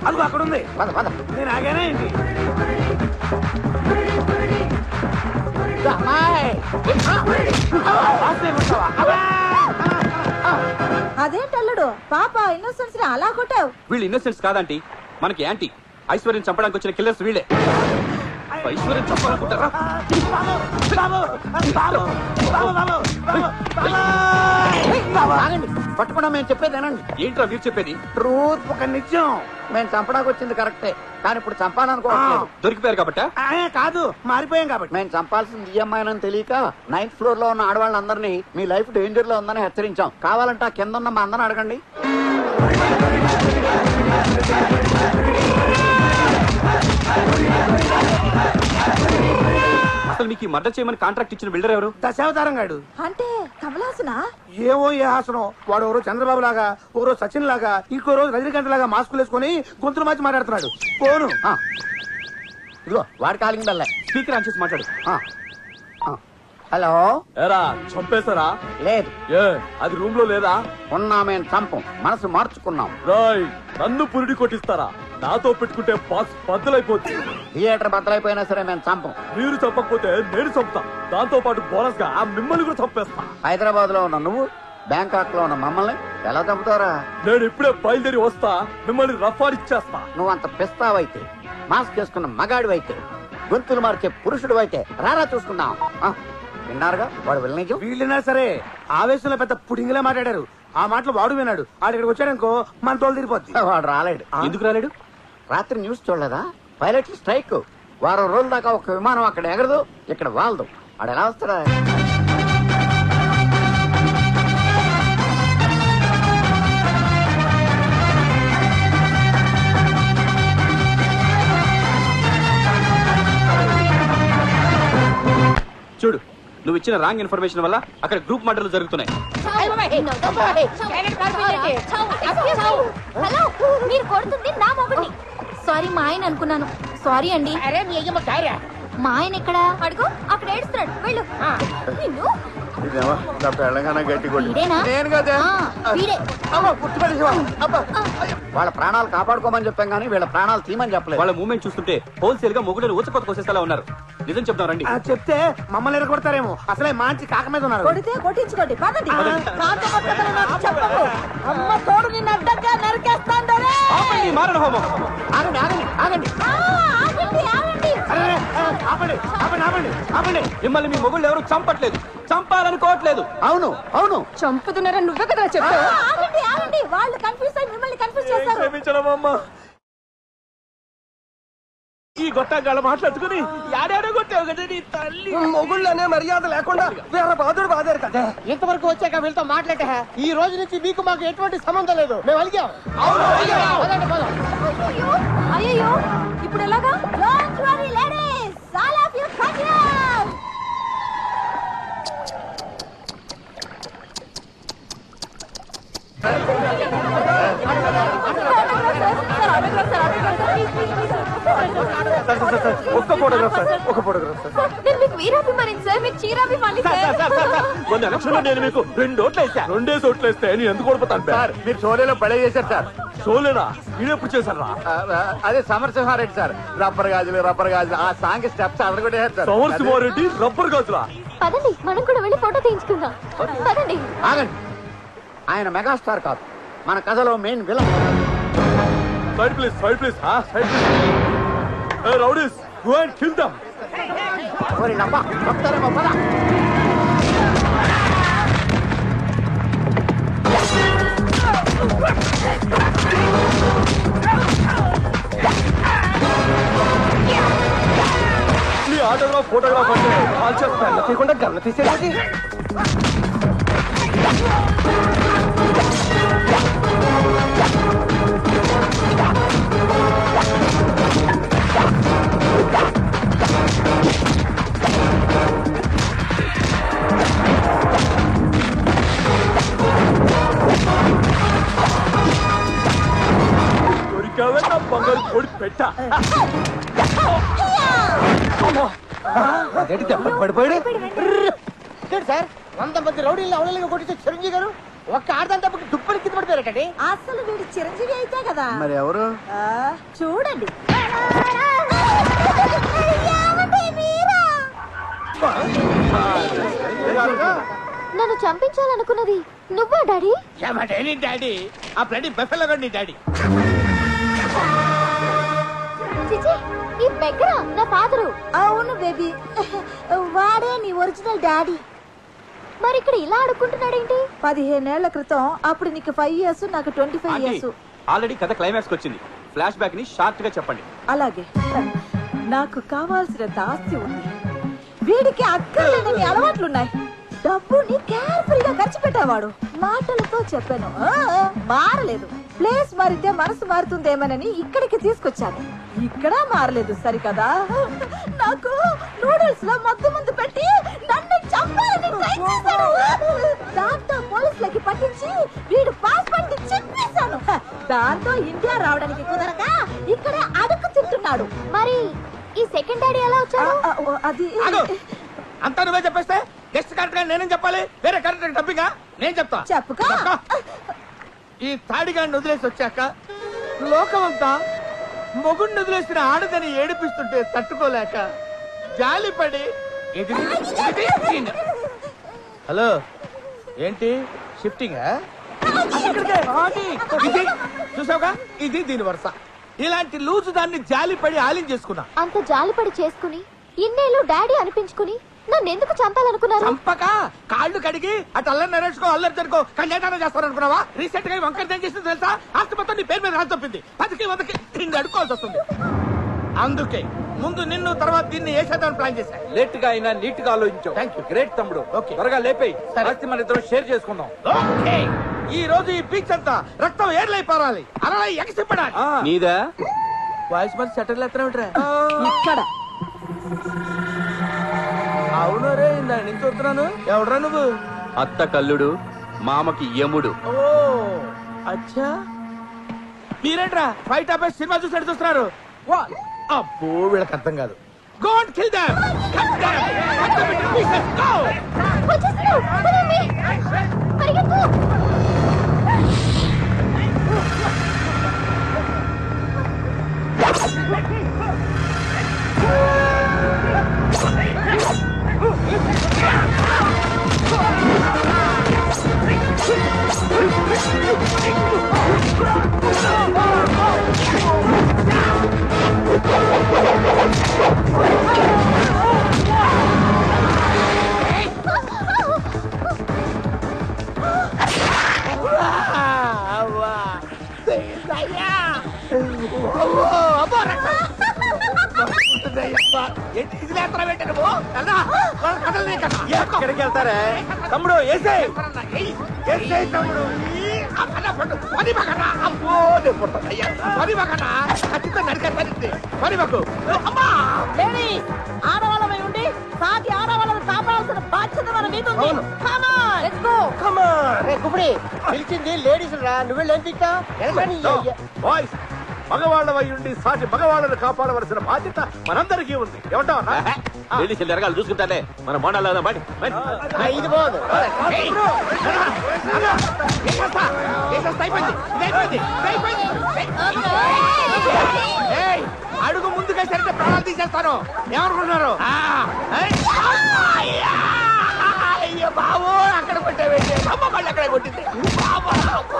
అదిగో అక్కడ ఉంది పద పద నేను ఆగానే ఏంటి అమ్మాయి హాస్పిటల్ వస్తావా? అబ్బా! అదేంటి అల్లుడు పాప ఇన్నోసెన్స్ ని అలా కొట్టావు వీళ్ళు ఇన్నోసెంట్స్ కాదంటీ మనకి యాంటీ ఐశ్వర్యం చంపడానికి వచ్చిన కిల్లర్స్ వీళ్ళే ఐశ్వర్యం చంపాలనుకుంటారా బాబు! బాబు! బాబు! బాబు! బాబు! బాబు! బాబు! ఆగండి పట్టుకుండా మేము చెప్పేదేనండి ఏంట్రా మీరు చెప్పేది ట్రూత్ ఒక నిజం మేము చంపడానికి వచ్చింది కరెక్టే కానీ ఇప్పుడు చంపాలనుకోవట్లేదు దొరికిపోయారు కాబట్టా ఆ, కాదు మారిపోయాం కాబట్టి మేము చంపాల్సింది ఈఎంఐ అని తెలియక నైన్త్ ఫ్లోర్ లో ఉన్న ఆడవాళ్ళందరినీ మీ లైఫ్ డేంజర్ లో ఉందని హెచ్చరించాం కావాలంటే ఆ కింద ఉన్న మా అందరిని అడగండి అసలు మీకు ఈ మర్డర్ చేయమని కాంట్రాక్ట్ ఇచ్చిన బిల్డర్ ఎవరు దశావతారం గాడు అంటే కమలాసనా ఏవో ఏ హాసనం వాడు ఎవరో చంద్రబాబు లాగా ఓ రోజు సచిన్ లాగా ఇంకో రోజు రజనీకాంత్ లాగా మాస్కులు వేసుకొని గొంతులు మార్చి మాట్లాడుతున్నాడు పోను ఆ. ఇదిగో వాడి కాలింగ్ బెల్లే స్పీకర్ ఆన్ చేసి మాట్లాడు ఆ. ఆ. హలో ఎరా చంపేశారా లేదు ఏ అది రూమ్ లో లేదా ఉన్నా మేము చంపం మనసు మార్చుకున్నాం రాయ్ నన్ను పురిడి కొట్టిస్తారా నాతో పెట్టుకుంటే బాక్స్ బద్దలైపోతుంది థియేటర్ బద్దలైపోయినా సరే మేము చంపం మీరు చంపకపోతే నేను చంపుతా దాంతో పాటు బోనస్ గా మిమ్మల్ని కూడా చంపేస్తా హైదరాబాద్ లో ఉన్న నువ్వు బ్యాంకాక్ లో ఉన్న మమ్మల్ని ఎలా చంపుతారా నేను ఇప్పుడే బయలుదేరి వస్తా మిమ్మల్ని రఫాడిచ్చేస్తా నువ్వు అంత పిస్తావైతే మాస్క్ వేసుకున్న మగాడివైతే గొంతులు మార్చే పురుషుడు అయితే రారా చూసుకుందాం ఆ, విన్నారుగా వాడు వెళ్ళనిజం వీళ్ళైనా సరే ఆవేశంలో పెద్ద పుడింగిలా మాట్లాడారు ఆ మాటలు వాడు విన్నాడు ఆడు ఇక్కడికి వచ్చాడనుకో మన తోలు తిరిగిపోద్ది వాడు రాలేడు ఎందుకు రాలేడు రాత్రి న్యూస్ చూడలేదా పైలట్ స్ట్రైక్ వారం రోజుల దాకా ఒక విమానం అక్కడ ఎగరదు ఇక్కడ వాలదు ఆడు ఎలా వస్తాడా చూడు నువ్వు ఇచ్చిన రాంగ్ ఇన్ఫర్మేషన్ వల్ల అక్కడ గ్రూప్ మర్డర్లు జరుగుతున్నాయి హలో మీరు కొడుతుంది నా మొగుడిని సారీ మా ఆయన అనుకున్నాను సారీ అండి మా ఆయన ఎక్కడ అడుగు అక్కడ ఏడుస్తున్నాడు వెళ్ళు నిన్ను గట్టి వీడేనా నేను కదా ఆ, వీడే వాళ్ళ ప్రాణాలు కాపాడుకోమని చెప్పాం కానీ వీళ్ళ ప్రాణాలు తీయమని చెప్పలేదు వాళ్ళ మూమెంట్ చూస్తుంటే హోల్సేల్ గా మొగుడు ఊచకొత్త కోసేసేలా ఉన్నారు నిజం చెప్తాం రండి ఆ, చెప్తే మమ్మల్ని ఎరగొడతారేమో అసలే మంచి కాక మీద ఉన్నారు కొడితే కొట్టించుకోండి పదండి కాంత పక్కన నాకు చెప్పకు అమ్మ తోడు నిన్ను అడ్డంగా నరికేస్తాను ఆపండి, మారణ హోమం ఆగండి ఆగండి ఆగండి ఆగండి ఆగండి అరే, అరే, ఆపండి ఆపండి ఆపండి ఆపండి మిమ్మల్ని మీ మొగుళ్ళు ఎవరు చంపట్లేదు చంపాలనుకోవట్లేదు అవును అవును చంపుతున్నారని నువ్వే కదా ఆ, ఆగండి ఆగండి వాళ్ళు కన్ఫ్యూజ్ అయ్యి మిమ్మల్ని కన్ఫ్యూజ్ చేస్తారు క్షమించడమమ్మా ఈ గొట్టంగాళ్ళ మాట్లాడుకుని యాడాడో కొట్టావు కదా నీ తల్లి మొగుళ్ళనే మర్యాద లేకుండా వేరే బాధుడు బాధారు కదా ఇంతవరకు వచ్చాక వీళ్ళతో మాట్లాడే ఈ రోజు నుంచి మీకు మాకు ఎటువంటి సంబంధం లేదు మేము అలిగాం పదండి, పదం. అయ్యో అయ్యో ఇప్పుడు ఎలాగా don't worry ladies all of you come here ఒక్క ఫోటోగ్రాఫ్ సార్ ఒక ఫోటోగ్రాఫ్ సార్ నేను మీకు వీరాభిమాని సార్ మీకు చీరాభిమాని సార్ మొన్న ఎలక్షన్ లో నేను మీకు రెండు ఓట్లు వేసా రెండే ఓట్లు వేస్తే నేను ఎందుకు ఓడిపోతాను సార్ మీరు షోలేలో పడే చేశారు సార్ సోలేనా నేనెప్పుడు చేశారా ఆ, ఆ, అదే సమరసింహారెడ్డి సార్ రబ్బర్ గాజులు రబ్బర్ గాజులు ఆ సాంగ్ స్టెప్స్ అడగొట్టేశారు సార్ సమరసింహారెడ్డి రబ్బర్ గాజులా పదండి మనం కూడా వెళ్ళి ఫోటో తీయించుకుందాం పదండి ఆగండి ఆయన మెగాస్టార్ కాదు మన కథలో main villain side please side please side please ఏ rowdies go and kill them ఓరి నవ్వ, చెప్తారేమో పద. నీ ఆటోగ్రాఫ్ ఫోటోగ్రాఫ్ అంటే కాల్ చేస్తాను తీయకుండా గన్న తీసేది దొరికావే నా బంగారు కొడి పెట్ట అదేంటి దెబ్బకి పడిపోయాడు ఏంటి సార్ వంద మంది రౌడీలు అవలీలుగా కొట్టించే చిరంజీవి గారు ఒక్క ఆడదాని తప్పకి దుప్పటి కింద పడిపోయారటండి అసలు వీడు చిరంజీవి అయితే కదా మరి ఎవరు ఆ, చూడండి నన్ను చంపించాలనుకున్నది నువ్వా డాడీ ఏమంటే డాడీ ఆ బ్లడీ బెఫెలో నీ డాడీ చిచి ఈ బెగ్గర నా ఫాదరు అవును బేబీ వాడే నీ ఒరిజినల్ డాడీ మరి ఇక్కడ ఇలా అడుక్కుంటున్నాడేంటి పదిహేనేళ్ల క్రితం అప్పుడు నీకు ఫైవ్ ఇయర్స్ నాకు ట్వంటీ ఫైవ్ ఇయర్స్ ఆల్రెడీ కథ క్లైమాక్స్ వచ్చింది ఫ్లాష్ బ్యాక్ ని షార్ట్ గా చెప్పండి అలాగే నాకు కావాల్సినంత ఆస్తి ఉంది వీడికి అక్కర్లేని అలవాట్లున్నాయి డబ్బుని కేర్ఫుల్గా ఖర్చు పెట్టేవాడు మాటలతో చెప్పాను ఆ, మారలేదు ప్లేస్ మారితే మనసు మారుతుందేమోనని ఇక్కడికి తీసుకొచ్చాను ఇక్కడ మారలేదు సరికదా నాకు నూడిల్స్ లో మత్తు ముందు పెట్టి నన్ను చంపాలని ట్రై చేశాడు దాంతో పోలీసులకి పట్టించి వీడు పాస్పోర్ట్ చెప్పేశాను దాంతో ఇండియా రావడానికి కుదరక ఇక్కడే అడుగు తింటున్నాడు మరి ఈ సెకండ్ డాడీ ఎలా ఆ, వచ్చాడు ఆ, ఓ, అది ఆగు. అంతా నువ్వే చెప్పేస్తే గెస్ట్ కరెక్ట్ గా నేనేం చెప్పాలి వేరే కరెక్ట్ డబ్బిగా నేను చెప్తా చెప్పుకో చెప్పుకో. ఈ తాడిగాడిని వదిలేసి వచ్చాక లోకమంతా మొగుడిని వదిలేసిన ఆడదని ఏడిపిస్తుంటే తట్టుకోలేక జాలిపడి ఎదిరి ఎదిరి తిన్న. హలో ఏంటి షిఫ్టింగ్ ఇది చూసావుగా ఇది దీని వరుస ఇలాంటి లూజు దాన్ని జాలిపడి ఆలిం చేసుకున్నా అంత జాలిపడి చేసుకుని ఇన్నేళ్ళు డాడీ అనిపించుకుని నన్ను ఎందుకు చంపాలనుకున్నారు చంపక కాళ్ళు కడిగి అటు అల్లరి నరేష్కో అల్లరి జరుకో కళ్యాణం చేస్తారనుకున్నావా రీసెంట్ గా ఈ వంకర ఏం చేసింది తెలుసా ఆస్తి మొత్తం నీ పేరు మీద రాసి చెప్పింది పదికి వందకి తిండి అడుకోవాల్సి వస్తుంది అందుకే ముందు నిన్ను తర్వాత దీన్ని వేసేద్దామని ప్లాన్ చేశా లేట్ గా అయినా నీట్ గా ఆలోచించావు Thank you. గ్రేట్ తమ్ముడు Okay. త్వరగా లేపేయి సరే. ఆస్తి మన ఇద్దరం షేర్ చేసుకుందాం ఓకే ఈ రోజు ఈ బీచ్ అంతా రక్తం ఏర్లై పారాలి అలా ఎగసిపడాలి నీదా వాయిస్ మరి సెటిల్ ఎత్తరా ఇక్కడ అవును రే ఇందా నుంచి చూస్తున్నాను ఎవడరా నువ్వు అత్త కల్లుడు మామకి యముడు ఓ అచ్చా మీరేంట్రా ఫైట్ ఆపేసి సినిమా చూసినట్టు చూస్తున్నారు వా అబ్బో వీళ్ళకి అర్థం కాదు go and kill them cut them cut them into pieces go వచ్చేస్తున్నాడు పదండి. పరిగెత్తు ఏంటి ఇది లేత్తరా ఏంటి నువ్వు అన్నా వాళ్ళ కథలు నీ కథ ఎక్కడికి వెళ్తారే తమ్ముడు ఏసే ఎస్ఐ తమ్ముడు ఈ అమ్మన పట్టు పది మగనా అమ్మో నేను పుడతాను అయ్యా పది మగనా ఖచ్చితంగా నరికేస్తానండి పది మగు అమ్మా లేడీ ఆడవాళ్ళమై ఉండి సాటి ఆడవాళ్ళని కాపాడాల్సిన బాధ్యత మన మీద ఉంది Come on, let's go. రే కుపిడి పిలిచింది లేడీస్ రా నువ్వు వెళ్ళి ఏం తింటా బాయ్స్ మగవాళ్ళవై ఉండి సాటి మగవాళ్ళను కాపాడవలసిన బాధ్యత మనందరికీ ఉంది ఏమంటావు లేడీస్ జరగాలి చూసుకుంటానే మన మోనాలు బయట ఇది పోదు అడుగు ముందుకేసరికి ప్రాణాలు తీసేస్తాను ఏమనుకుంటున్నారు ఆ, ఏయ్, అయ్యా! అయ్యో బాబు అక్కడ కొట్టావేంటి అమ్మ మళ్ళీ అక్కడ కొట్టింది బాబు, అమ్మ.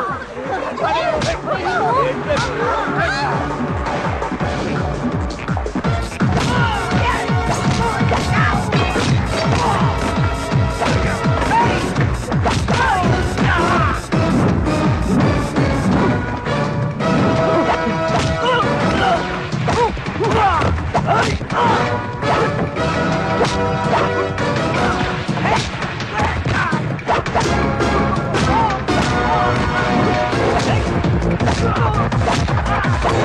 ఆ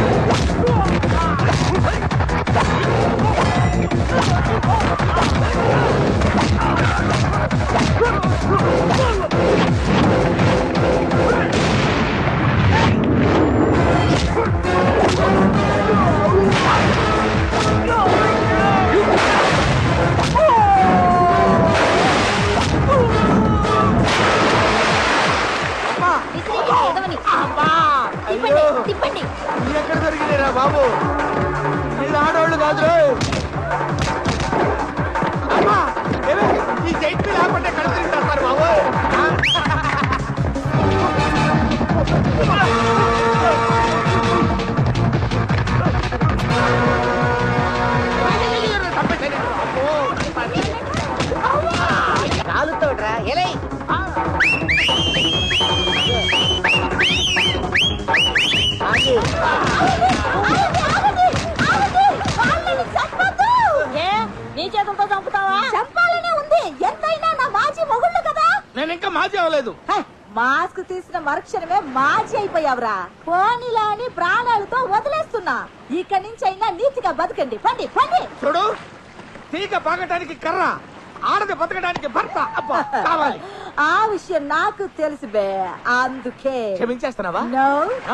బాబు వీళ్ళు ఆడవాళ్ళు కాదు అమ్మా, ఏమే, ఈ జైట్ మీద ఆపంటే కడుపు తింటారు బాబు కాలుతోడ్రా ఎలై నీ చేతులతో చంపుతావా చంపాలనే ఉంది ఎంతైనా నా మాజీ మొగుళ్ళు కదా నేను ఇంకా మాజీ అవ్వలేదు హే, మాస్క్ తీసిన మరుక్షణమే మాజీ అయిపోయావురా పోనీలా అని ప్రాణాలతో వదిలేస్తున్నా ఇక్కడి నుంచి అయినా నీతిగా బతకండి పండి పండి చూడు తీగ పాగటానికి కర్ర ఆడది బతకడానికి భర్త అబ్బా కావాలి ఆ విషయం నాకు తెలుసు బే అందుకే క్షమించేస్తున్నావా no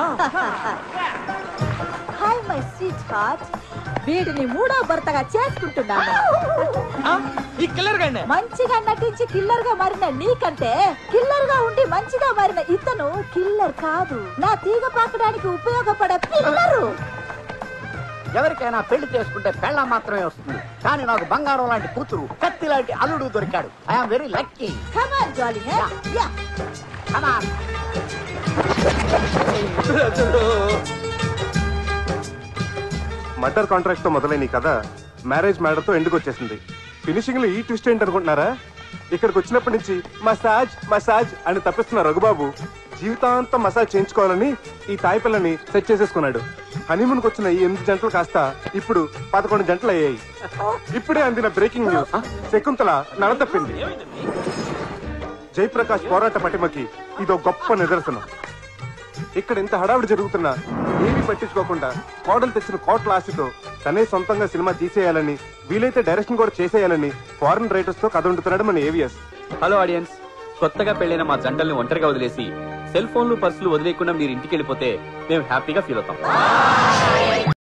hi my sweetheart వీడిని మూడో భర్తగా చేసుకుంటున్నాను ఆ, ఈ కిల్లర్ గండి మంచిగా నటించి కిల్లర్ గా మారిన నీకంటే కిల్లర్ గా ఉండి మంచిగా మారిన ఇతను కిల్లర్ కాదు నా తీగ పాకడానికి ఉపయోగపడే పిల్లరు ఎవరికైనా పెళ్లి చేసుకుంటే పెళ్ళ మాత్రమే వస్తుంది కానీ నాకు బంగారం లాంటి కూతురు కత్తి లాంటి అల్లుడు దొరికాడు ఐఎమ్ వెరీ లక్కీ కమాన్ జాలింగ్ యా మర్డర్ కాంట్రాక్ట్ తో మొదలైన ఈ కథ మ్యారేజ్ మ్యాటర్ తో ఎందుకు వచ్చేసింది ఫినిషింగ్ లో ఈ ట్విస్ట్ ఏంటి అనుకుంటున్నారా ఇక్కడికి వచ్చినప్పటి నుంచి మసాజ్ మసాజ్ అని తప్పిస్తున్న రఘుబాబు జీవితాంతం మసాజ్ చేయించుకోవాలని ఈ తాయి పిల్లని సెట్ చేసేసుకున్నాడు హనీమూన్ వచ్చిన ఈ ఎనిమిది జంటలు కాస్త ఇప్పుడు పదకొండు జంటలు అయ్యాయి ఇప్పుడే అందిన బ్రేకింగ్ న్యూస్ శకుంతల నడ తప్పింది జయప్రకాష్ పోరాట పటిమకి ఇదో గొప్ప నిదర్శనం ఇక్కడ ఇంత హడావిడి జరుగుతున్నా ఏమీ పట్టించుకోకుండా కోడలు తెచ్చిన కోట్ల ఆశతో తనే సొంతంగా సినిమా తీసేయాలని వీలైతే డైరెక్షన్ కూడా చేసేయాలని ఫారెన్ రైటర్స్ తో కథ ఉంటున్నాడు మన ఏవిఎస్ హలో ఆడియన్స్ కొత్తగా పెళ్ళైన మా జంటల్ని ఒంటరిగా వదిలేసి సెల్ ఫోన్లు పర్సులు వదిలేకుండా మీరు ఇంటికి వెళ్ళిపోతే మేము హ్యాపీగా ఫీల్ అవుతాం